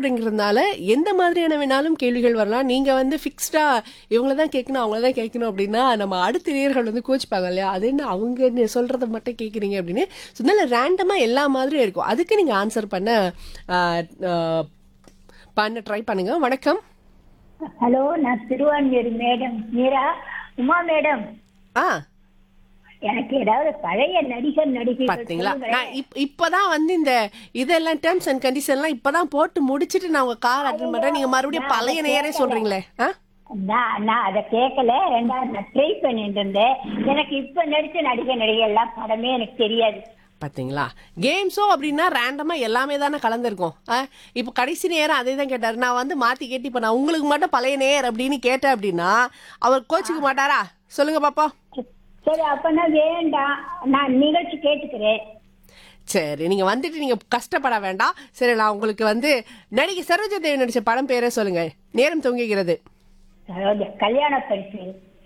அப்படிங்கிறதுனால எந்த மாதிரியான வேணாலும் கேள்விகள் வரலாம் நீங்க வந்து ஃபிக்ஸ்டா இவங்கள தான் கேட்கணும் அவங்கள தான் கேட்கணும் அப்படின்னா நம்ம அடுத்த நேர்கள் வந்து கோச்சிப்பாங்க இல்லையா அது என்ன அவங்க என்ன சொல்றத மட்டும் கேட்குறீங்க அப்படின்னு ஸோ அதனால ரேண்டமா எல்லா மாதிரியும் இருக்கும் அதுக்கு நீங்க ஆன்சர் பண்ண ஆ, ஆ, பண்ண ட்ரை பண்ணுங்க வணக்கம் ஹலோ நான் திருவான்மியூர் மேடம் மீரா உமா மேடம் ஆ எனக்கு ஏதாவது பழைய நடிகர் நடிகைகள் பாத்தீங்களா சொல்லுங்களேன். நான் இப் இப்பதான் வந்து இந்த இதெல்லாம் டேர்ம்ஸ் அண்ட் கண்டிஷன்லாம் இப்பதான் போட்டு முடிச்சிட்டு நான் உங்க கால் அட்டன் பண்றேன் நீங்க மறுபடியும் பழைய நேரே சொல்றீங்களே ஆ நான் நான் அதை கேட்கல ரெண்டாவது நான் ட்ரை பண்ணிட்டு இருந்தேன் எனக்கு இப்ப நடிச்ச நடிகர் நடிகை எல்லாம் படமே எனக்கு தெரியாது பாத்தீங்களா கேம் ஷோ அப்படின்னா ரேண்டமா எல்லாமே தானே கலந்துருக்கும் ஆ, இப்போ கடைசி நேரம் அதே தான் கேட்டாரு நான் வந்து மாத்தி கேட்டு இப்போ நான் உங்களுக்கு மட்டும் பழைய நேர் அப்படின்னு கேட்டேன் அப்படின்னா அவர் கோச்சுக்க மாட்டாரா சொல்லுங்க பாப்பா சரி அப்பனா வேண்டாம் நான் நிகழ்ச்சி கேட்டுக்கிறேன் சரி நீங்க வந்துட்டு நீங்க கஷ்டப்பட வேண்டாம் சரி நான் உங்களுக்கு வந்து நடிகை சரோஜா தேவி நடிச்ச படம் பேரே சொல்லுங்க நேரம் தொங்குகிறது அதாவது கல்யாண பரிசு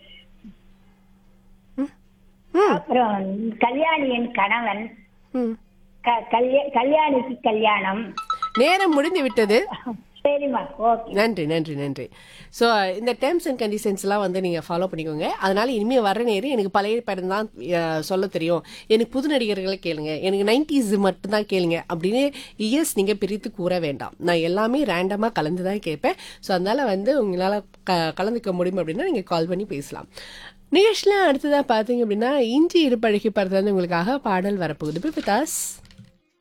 ம் அப்புறம் கல்யாணியின் கணவன் ம் க- கல்யா- கல்யாணிக்கு கல்யாணம் நேரம் முடிந்து விட்டது சரிம்மா ஓகே நன்றி நன்றி நன்றி ஸோ இந்த டேர்ம்ஸ் அண்ட் கண்டிஷன்ஸ்லாம் வந்து நீங்கள் ஃபாலோ பண்ணிக்கோங்க அதனால இனிமேல் வர நேரம் எனக்கு பழைய படம் தான் அஹ், சொல்ல தெரியும் எனக்கு புது நடிகர்களை கேளுங்க எனக்கு நைன்டிஸ் மட்டும்தான் கேளுங்க அப்படின்னு இயர்ஸ் நீங்கள் பிரித்து கூற வேண்டாம் நான் எல்லாமே ரேண்டமாக கலந்து தான் கேட்பேன் ஸோ அதனால வந்து உங்களால் க கலந்துக்க முடியும் அப்படின்னா நீங்கள் கால் பண்ணி பேசலாம் நிகழ்ச்சியில் அடுத்ததாக பார்த்தீங்க அப்படின்னா இஞ்சி இருப்பழகி படத்துல இருந்து உங்களுக்காக பாடல் வரப்போகுது பிதாஸ்